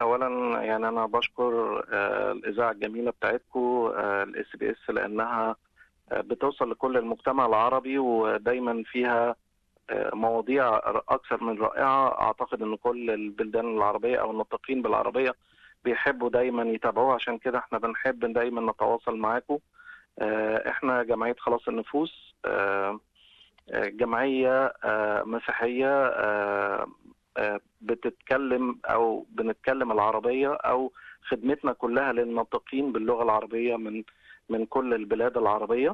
اولا يعني انا بشكر آه، الاذاعه الجميله بتاعتكم الاس بي اس لانها آه، بتوصل لكل المجتمع العربي ودايما فيها آه، مواضيع اكثر من رائعه اعتقد ان كل البلدان العربيه او الناطقين بالعربيه بيحبوا دايما يتابعوها عشان كده احنا بنحب دايما نتواصل معاكم آه، احنا جمعيه خلاص النفوس آه، آه، جمعيه آه، مسيحيه آه، آه، بتتكلم او بنتكلم العربيه او خدمتنا كلها للناطقين باللغه العربيه من من كل البلاد العربيه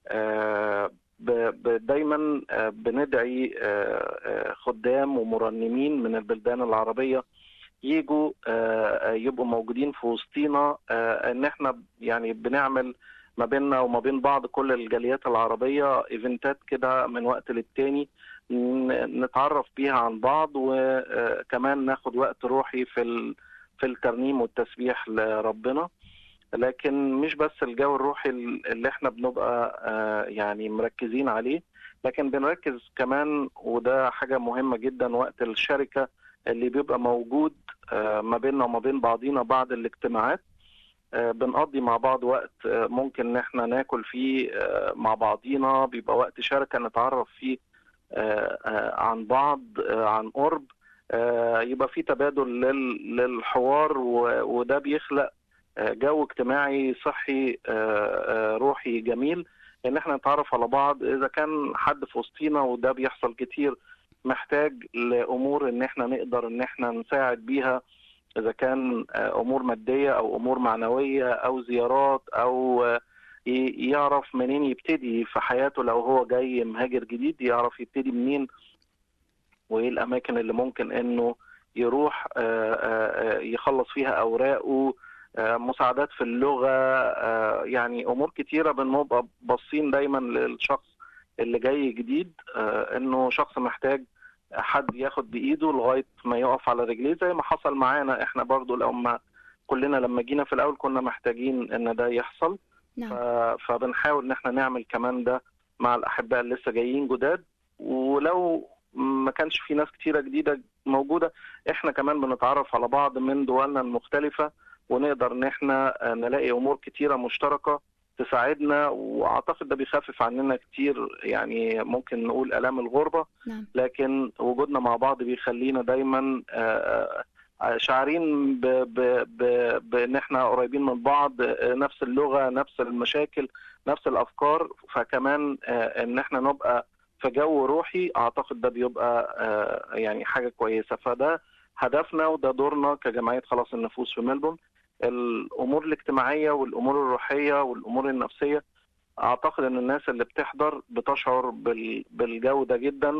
آه، ب- ب- دايما آه، بندعي آه، آه، خدام ومرنمين من البلدان العربيه يجوا آه، آه، يبقوا موجودين في وسطينا آه، ان احنا يعني بنعمل ما بيننا وما بين بعض كل الجاليات العربيه ايفنتات كده من وقت للتاني ن- نتعرف بيها عن بعض وكمان ناخد وقت روحي في ال- في الترنيم والتسبيح لربنا لكن مش بس الجو الروحي اللي احنا بنبقى آه، يعني مركزين عليه لكن بنركز كمان وده حاجة مهمة جدا وقت الشركة اللي بيبقى موجود آه، ما بيننا وما بين بعضينا بعد الاجتماعات آه، بنقضي مع بعض وقت آه، ممكن ان احنا ناكل فيه آه، مع بعضينا بيبقى وقت شركة نتعرف فيه آه، آه، عن بعض آه، عن قرب آه، يبقى في تبادل لل- للحوار و- وده بيخلق آه، جو اجتماعي صحي آه، آه، روحي جميل ان احنا نتعرف على بعض اذا كان حد في وسطينا وده بيحصل كتير محتاج لامور ان احنا نقدر ان احنا نساعد بيها اذا كان آه، امور ماديه او امور معنويه او زيارات او آه، ي- يعرف منين يبتدي في حياته لو هو جاي مهاجر جديد يعرف يبتدي منين وايه الاماكن اللي ممكن انه يروح آه، آه، آه، يخلص فيها اوراقه آه، مساعدات في اللغه آه، يعني امور كتيره بنبقى باصين دايما للشخص اللي جاي جديد آه، انه شخص محتاج حد ياخد بايده لغايه ما يقف على رجليه زي ما حصل معانا احنا برضو لما كلنا لما جينا في الاول كنا محتاجين ان ده يحصل ف- نعم فبنحاول ان احنا نعمل كمان ده مع الاحباء اللي لسه جايين جداد ولو ما كانش في ناس كتيره جديده موجوده احنا كمان بنتعرف على بعض من دولنا المختلفه ونقدر ان احنا آه، نلاقي امور كتيره مشتركه تساعدنا واعتقد ده بيخفف عننا كتير يعني ممكن نقول الام الغربه نعم لكن وجودنا مع بعض بيخلينا دايما آه، آه، شاعرين ب- ب- ب- بان احنا قريبين من بعض آه، نفس اللغه نفس المشاكل نفس الافكار فكمان آه، ان احنا نبقى في جو روحي اعتقد ده بيبقى آه، يعني حاجه كويسه فده هدفنا وده دورنا كجمعيه خلاص النفوس في ملبورن الامور الاجتماعيه والامور الروحيه والامور النفسيه اعتقد ان الناس اللي بتحضر بتشعر بال- بالجو ده جدا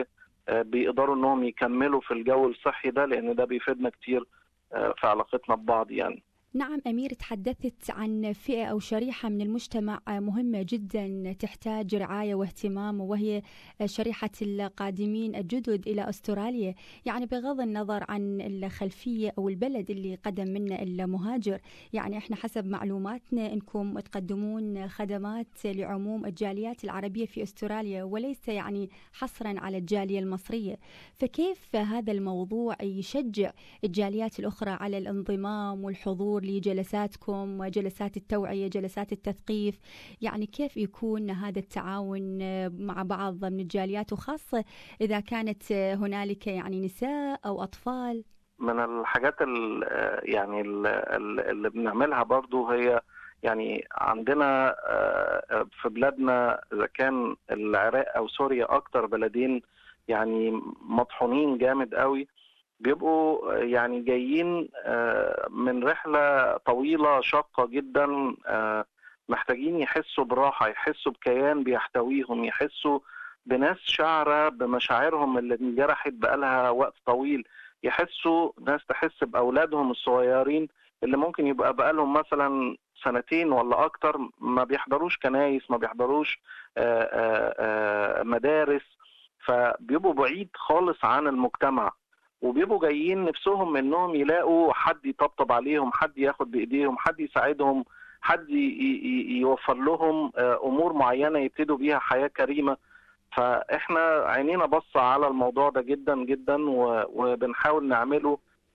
وبيقدروا انهم يكملوا في الجو الصحي ده لان ده بيفيدنا كتير آه، في علاقتنا ببعض يعني نعم أمير تحدثت عن فئة أو شريحة من المجتمع مهمة جدا تحتاج رعاية واهتمام وهي شريحة القادمين الجدد إلى أستراليا يعني بغض النظر عن الخلفية أو البلد اللي قدم منه المهاجر يعني إحنا حسب معلوماتنا أنكم تقدمون خدمات لعموم الجاليات العربية في أستراليا وليس يعني حصرا على الجالية المصرية فكيف هذا الموضوع يشجع الجاليات الأخرى على الانضمام والحضور لجلساتكم وجلسات التوعية جلسات التثقيف يعني كيف يكون هذا التعاون مع بعض من الجاليات وخاصة إذا كانت هنالك يعني نساء أو أطفال من الحاجات ال- آه، يعني ال- ال- اللي بنعملها برضو هي يعني عندنا آه، آه، في بلادنا اذا كان العراق او سوريا اكتر بلدين يعني مطحونين جامد قوي بيبقوا آه، يعني جايين آه، من رحلة طويلة شاقة جدا آه، محتاجين يحسوا براحة يحسوا بكيان بيحتويهم يحسوا بناس شاعرة بمشاعرهم اللي انجرحت بقالها وقت طويل يحسوا ناس تحس بأولادهم الصغيرين اللي ممكن يبقى بقالهم مثلا سنتين ولا أكتر ما بيحضروش كنايس ما بيحضروش آه، آه، آه، مدارس فبيبقوا بعيد خالص عن المجتمع وبيبقوا جايين نفسهم انهم يلاقوا حد يطبطب عليهم حد ياخد بايديهم حد يساعدهم حد ي- ي- يوفر لهم آه، امور معينه يبتدوا بيها حياه كريمه فاحنا عينينا بص على الموضوع ده جدا جدا و- وبنحاول نعمله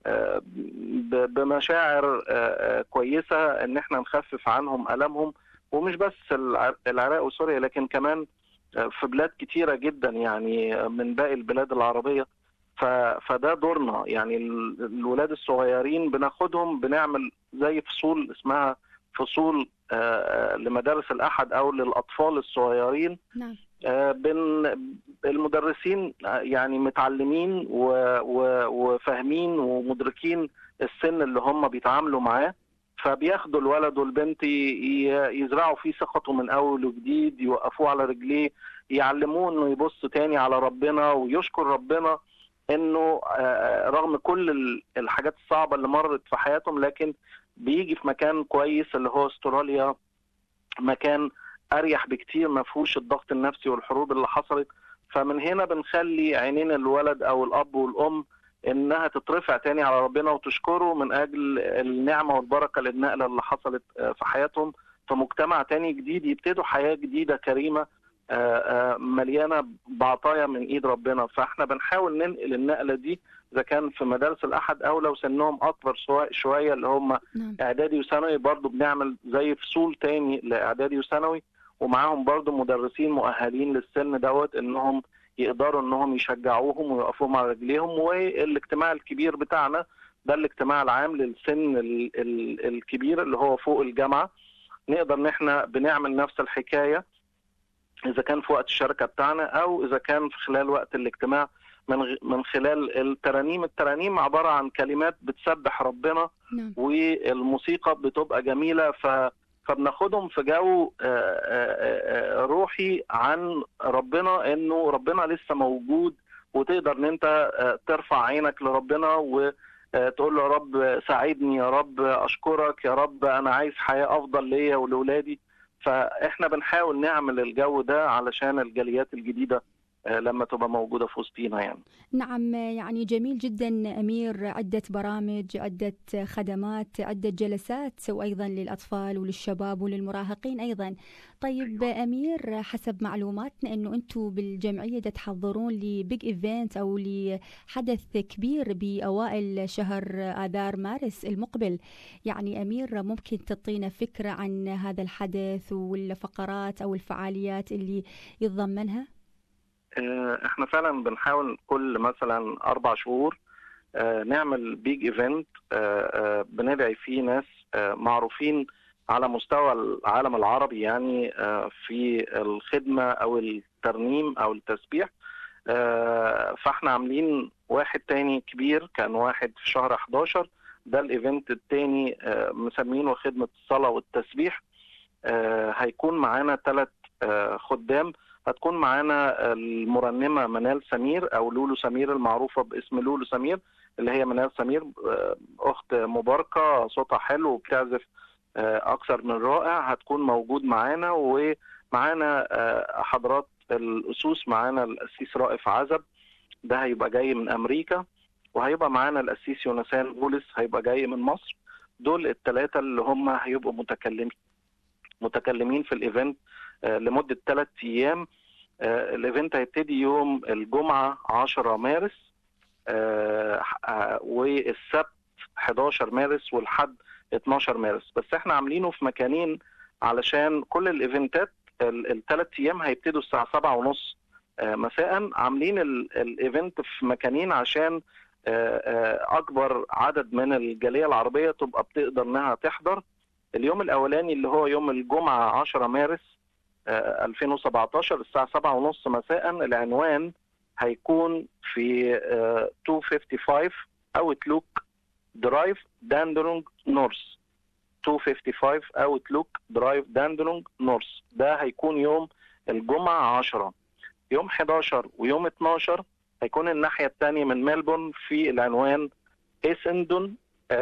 بمشاعر كويسه ان احنا نخفف عنهم المهم ومش بس العراق وسوريا لكن كمان في بلاد كتيره جدا يعني من باقي البلاد العربيه فده دورنا يعني الولاد الصغيرين بناخدهم بنعمل زي فصول اسمها فصول لمدارس الاحد او للاطفال الصغيرين نعم. بن المدرسين يعني متعلمين وفاهمين ومدركين السن اللي هم بيتعاملوا معاه فبياخدوا الولد والبنت يزرعوا فيه ثقته من اول وجديد يوقفوه على رجليه يعلموه انه يبص تاني على ربنا ويشكر ربنا انه رغم كل الحاجات الصعبه اللي مرت في حياتهم لكن بيجي في مكان كويس اللي هو استراليا مكان اريح بكتير ما فيهوش الضغط النفسي والحروب اللي حصلت فمن هنا بنخلي عينين الولد او الاب والام انها تترفع تاني على ربنا وتشكره من اجل النعمه والبركه للنقله اللي حصلت في حياتهم في مجتمع تاني جديد يبتدوا حياه جديده كريمه مليانه بعطايا من ايد ربنا فاحنا بنحاول ننقل النقله دي اذا كان في مدارس الاحد او لو سنهم اكبر شويه اللي هم نعم. اعدادي وثانوي برضو بنعمل زي فصول تاني لاعدادي وثانوي ومعاهم برضو مدرسين مؤهلين للسن دوت انهم يقدروا انهم يشجعوهم ويوقفوهم على رجليهم والاجتماع الكبير بتاعنا ده الاجتماع العام للسن ال ال الكبير اللي هو فوق الجامعه نقدر ان احنا بنعمل نفس الحكايه اذا كان في وقت الشركه بتاعنا او اذا كان في خلال وقت الاجتماع من من خلال الترانيم الترانيم عباره عن كلمات بتسبح ربنا نعم. والموسيقى بتبقى جميله ف فبناخدهم في جو روحي عن ربنا انه ربنا لسه موجود وتقدر ان انت ترفع عينك لربنا وتقول له يا رب ساعدني يا رب اشكرك يا رب انا عايز حياه افضل ليا ولولادي فاحنا بنحاول نعمل الجو ده علشان الجاليات الجديده لما تبقى موجودة في وسطينا يعني نعم يعني جميل جدا أمير عدة برامج عدة خدمات عدة جلسات وأيضا للأطفال وللشباب وللمراهقين أيضا طيب أيوة. أمير حسب معلوماتنا أنه أنتم بالجمعية تحضرون لبيج إيفنت أو لحدث كبير بأوائل شهر آذار مارس المقبل يعني أمير ممكن تعطينا فكرة عن هذا الحدث والفقرات أو الفعاليات اللي يتضمنها؟ احنا فعلا بنحاول كل مثلا اربع شهور نعمل بيج ايفنت بندعي فيه ناس معروفين على مستوى العالم العربي يعني في الخدمه او الترنيم او التسبيح فاحنا عاملين واحد تاني كبير كان واحد في شهر 11 ده الايفنت التاني مسمينه خدمه الصلاه والتسبيح هيكون معانا ثلاث خدام هتكون معانا المرنمه منال سمير او لولو سمير المعروفه باسم لولو سمير اللي هي منال سمير اخت مباركه صوتها حلو وبتعزف اكثر من رائع هتكون موجود معانا ومعانا حضرات الاسوس معانا القسيس رائف عزب ده هيبقى جاي من امريكا وهيبقى معانا القسيس يونسان بولس هيبقى جاي من مصر دول الثلاثه اللي هم هيبقوا متكلمين متكلمين في الايفنت لمده ثلاث ايام الايفنت هيبتدي يوم الجمعه 10 مارس والسبت 11 مارس والحد 12 مارس بس احنا عاملينه في مكانين علشان كل الايفنتات الثلاث ايام هيبتدوا الساعه 7 ونص مساء عاملين الايفنت في مكانين عشان اكبر عدد من الجاليه العربيه تبقى بتقدر انها تحضر اليوم الاولاني اللي هو يوم الجمعه 10 مارس 2017 الساعه 7 ونص مساء العنوان هيكون في 255 اوتلوك درايف داندرونج نورث 255 اوتلوك درايف داندرونج نورث ده هيكون يوم الجمعه 10 يوم 11 ويوم 12 هيكون الناحيه الثانيه من ملبورن في العنوان اسندون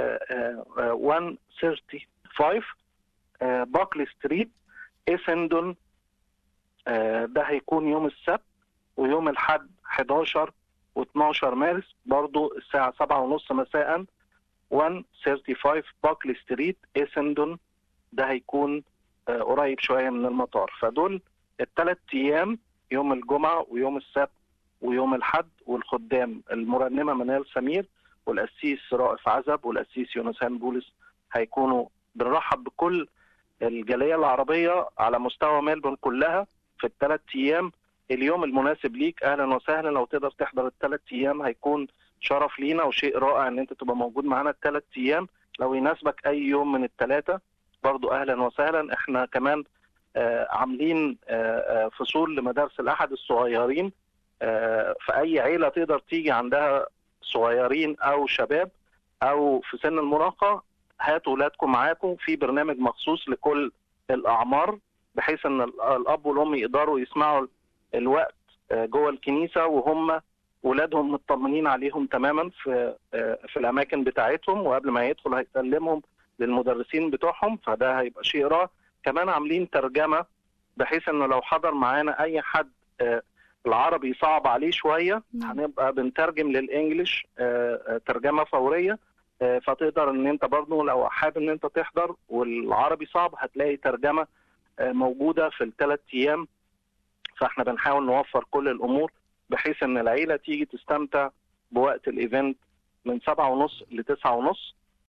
135 باكلي ستريت اسندون ده هيكون يوم السبت ويوم الحد 11 و12 مارس برضو الساعة 7 ونص مساء 135 باكلي ستريت اسندون ده هيكون قريب شوية من المطار فدول الثلاث أيام يوم الجمعة ويوم السبت ويوم الحد والخدام المرنمة منال سمير والقسيس رائف عزب والقسيس يونسان بولس هيكونوا بنرحب بكل الجاليه العربيه على مستوى ميلبورن كلها في الثلاث ايام اليوم المناسب ليك اهلا وسهلا لو تقدر تحضر الثلاث ايام هيكون شرف لينا وشيء رائع ان انت تبقى موجود معانا الثلاث ايام لو يناسبك اي يوم من الثلاثه برضو اهلا وسهلا احنا كمان آه عاملين آه آه فصول لمدارس الاحد الصغيرين آه في اي عيله تقدر تيجي عندها صغيرين او شباب او في سن المراهقه هاتوا اولادكم معاكم في برنامج مخصوص لكل الاعمار بحيث ان الاب والام يقدروا يسمعوا الوقت جوه الكنيسه وهم ولادهم مطمنين عليهم تماما في في الاماكن بتاعتهم وقبل ما يدخل هيسلمهم للمدرسين بتوعهم فده هيبقى شيء رائع كمان عاملين ترجمه بحيث انه لو حضر معانا اي حد العربي صعب عليه شويه هنبقى بنترجم للانجليش ترجمه فوريه فتقدر ان انت برضه لو حابب ان انت تحضر والعربي صعب هتلاقي ترجمه موجوده في الثلاث ايام فاحنا بنحاول نوفر كل الامور بحيث ان العيله تيجي تستمتع بوقت الايفنت من سبعة ونص لتسعة ونص